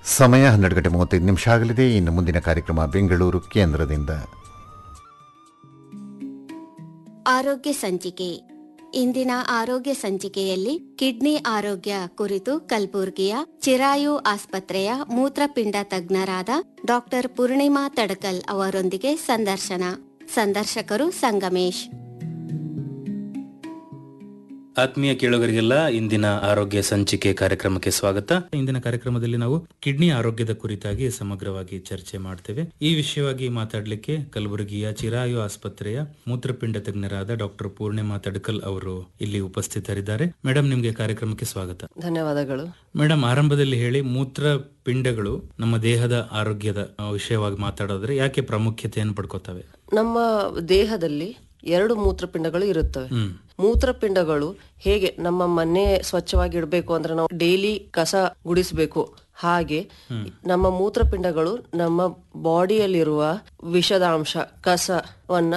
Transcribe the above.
ಸಮಯ ಹನ್ನೆರಡು ಗಂಟೆ ಮೂವತ್ತೈದು ನಿಮಿಷ ಆಗಲಿದೆ ಇನ್ನು ಮುಂದಿನ ಕಾರ್ಯಕ್ರಮ ಬೆಂಗಳೂರು ಕೇಂದ್ರದಿಂದ ಆರೋಗ್ಯ ಸಂಚಿಕೆ ಇಂದಿನ ಆರೋಗ್ಯ ಸಂಚಿಕೆಯಲ್ಲಿ ಕಿಡ್ನಿ ಆರೋಗ್ಯ ಕುರಿತು ಕಲಬುರ್ಗಿಯ ಚಿರಾಯು ಆಸ್ಪತ್ರೆಯ ಮೂತ್ರಪಿಂಡ ತಜ್ಞರಾದ ಡಾಕ್ಟರ್ ಪೂರ್ಣಿಮಾ ತಡಕಲ್ ಅವರೊಂದಿಗೆ ಸಂದರ್ಶನ ಸಂದರ್ಶಕರು ಸಂಗಮೇಶ್ ಆತ್ಮೀಯ ಕೇಳುಗರಿಗೆಲ್ಲ ಇಂದಿನ ಆರೋಗ್ಯ ಸಂಚಿಕೆ ಕಾರ್ಯಕ್ರಮಕ್ಕೆ ಸ್ವಾಗತ ಇಂದಿನ ಕಾರ್ಯಕ್ರಮದಲ್ಲಿ ನಾವು ಕಿಡ್ನಿ ಆರೋಗ್ಯದ ಕುರಿತಾಗಿ ಸಮಗ್ರವಾಗಿ ಚರ್ಚೆ ಮಾಡ್ತೇವೆ ಈ ವಿಷಯವಾಗಿ ಮಾತಾಡಲಿಕ್ಕೆ ಕಲಬುರಗಿಯ ಚಿರಾಯು ಆಸ್ಪತ್ರೆಯ ಮೂತ್ರಪಿಂಡ ತಜ್ಞರಾದ ಡಾಕ್ಟರ್ ಪೂರ್ಣಿಮಾ ತಡ್ಕಲ್ ಅವರು ಇಲ್ಲಿ ಉಪಸ್ಥಿತರಿದ್ದಾರೆ ಮೇಡಮ್ ನಿಮ್ಗೆ ಕಾರ್ಯಕ್ರಮಕ್ಕೆ ಸ್ವಾಗತ ಧನ್ಯವಾದಗಳು ಮೇಡಮ್ ಆರಂಭದಲ್ಲಿ ಹೇಳಿ ಮೂತ್ರ ಪಿಂಡಗಳು ನಮ್ಮ ದೇಹದ ಆರೋಗ್ಯದ ಆ, ವಿಷಯವಾಗಿ ಮಾತಾಡೋದ್ರೆ ಯಾಕೆ ಪ್ರಾಮುಖ್ಯತೆಯನ್ನು ಪಡ್ಕೋತವೆ ನಮ್ಮ ದೇಹದಲ್ಲಿ ಎರಡು ಮೂತ್ರಪಿಂಡಗಳು ಇರುತ್ತವೆ ಹ್ಮ್ ಮೂತ್ರಪಿಂಡಗಳು ಹೇಗೆ ನಮ್ಮ ಮನೆ ಸ್ವಚ್ಛವಾಗಿ ಇಡಬೇಕು ಅಂದ್ರೆ ನಾವು ಡೈಲಿ ಕಸ ಗುಡಿಸಬೇಕು ಹಾಗೆ ನಮ್ಮ ಮೂತ್ರಪಿಂಡಗಳು ನಮ್ಮ ಬಾಡಿಯಲ್ಲಿರುವ ವಿಷದ ಅಂಶ ಕಸವನ್ನ